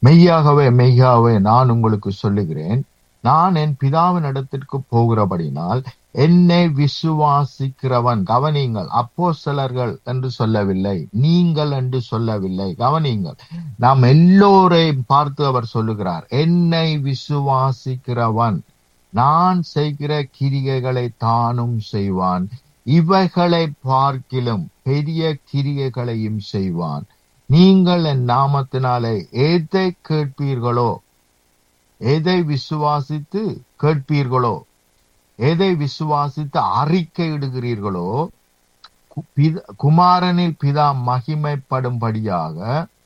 மெய்யாகவே மெய்யாகவே நான் உங்களுக்கு சொல்லுகிறேன் நான் என் பிதாவின் இடத்திற்கு போகிறபடினால் என்னை விசுவாசிக்கிறவன் கவனிங்கள் அப்போ சிலர்கள் என்று சொல்லவில்லை நீங்கள் என்று சொல்லவில்லை கவனிங்கள் நாம் எல்லோரையும் பார்த்து அவர் சொல்லுகிறார் என்னை விசுவாசிக்கிறவன் நான் செய்கிற கிரிகைகளை தானும் செய்வான் இவைகளை பார்க்கிலும் பெரிய கிரிகைகளையும் செய்வான் நீங்கள் என் நாமத்தினாலே எதை கேட்பீர்களோ எதை விசுவாசித்து கேட்பீர்களோ எதை விசுவாசித்து அறிக்கையிடுகிறீர்களோ கு- பித- குமாரனில் பிதா மகிமைப்படும்படியாக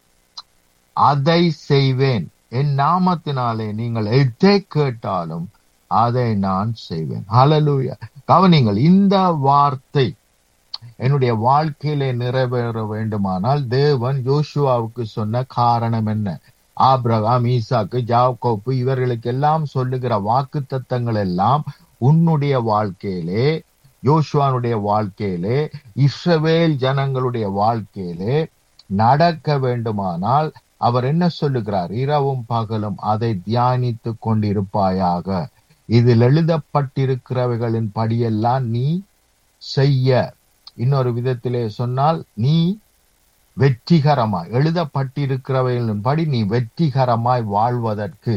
அதை செய்வேன் என் நாமத்தினாலே நீங்கள் எதை கேட்டாலும் அதை நான் செய்வேன் ஹalleluya கவனிங்கள் இந்த வார்த்தை என்னுடைய வாழ்க்கையிலே நிறைவேற வேண்டுமானால் தேவன் யோசுவாவுக்கு சொன்ன காரணம் என்ன ஆபிரகாம் ஈசாக்கு ஜாக்கோப்பு இவர்களுக்கு எல்லாம் சொல்லுகிற வாக்கு தத்தங்கள் எல்லாம் உன்னுடைய வாழ்க்கையிலே யோசுவானுடைய வாழ்க்கையிலே இஸ்ரவேல் ஜனங்களுடைய வாழ்க்கையிலே நடக்க வேண்டுமானால் அவர் என்ன சொல்லுகிறார் இரவும் பகலும் அதை தியானித்துக் கொண்டிருப்பாயாக இதில் எழுதப்பட்டிருக்கிறவைகளின் படியெல்லாம் நீ செய்ய இன்னொரு விதத்திலே சொன்னால் நீ வெற்றிகரமாய் எழுதப்பட்டிருக்கிறவைகளின் படி நீ வெற்றிகரமாய் வாழ்வதற்கு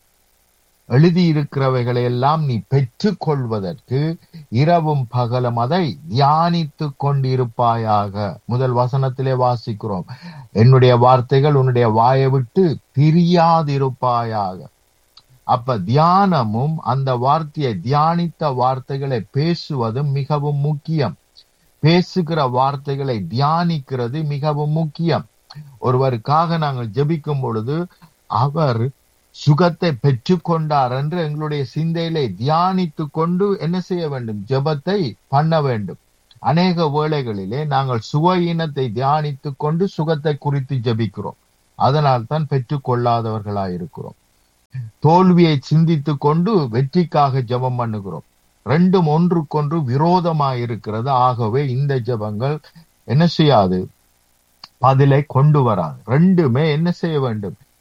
எழுதியிருக்கிறவைகளை எல்லாம் நீ பெற்றுக் கொள்வதற்கு இரவும் பகலும் அதை தியானித்துக் கொண்டிருப்பாயாக முதல் வசனத்திலே வாசிக்கிறோம் என்னுடைய வார்த்தைகள் உன்னுடைய வாயை விட்டு பிரியாதிருப்பாயாக அப்ப தியானமும் அந்த வார்த்தையை தியானித்த வார்த்தைகளை பேசுவதும் மிகவும் முக்கியம் பேசுகிற வார்த்தைகளை தியானிக்கிறது மிகவும் முக்கியம் ஒருவருக்காக நாங்கள் ஜெபிக்கும் பொழுது அவர் சுகத்தை பெற்றுக்கொண்டார் என்று எங்களுடைய சிந்தையிலே தியானித்து கொண்டு என்ன செய்ய வேண்டும் ஜெபத்தை பண்ண வேண்டும் அநேக வேளைகளிலே நாங்கள் சுவையினத்தை தியானித்துக் கொண்டு சுகத்தை குறித்து ஜெபிக்கிறோம் அதனால் தான் பெற்றுக்கொள்ளாதவர்களாய் இருக்கிறோம் தோல்வியை சிந்தித்துக் கொண்டு வெற்றிக்காக ஜெபம் பண்ணுகிறோம் ரெண்டும் ஒன்றுக்கொன்று விரோதமாய் இருக்கிறது ஆகவே இந்த ஜெபங்கள் என்ன செய்யாது பதிலை கொண்டு வராது ரெண்டுமே என்ன செய்ய வேண்டும்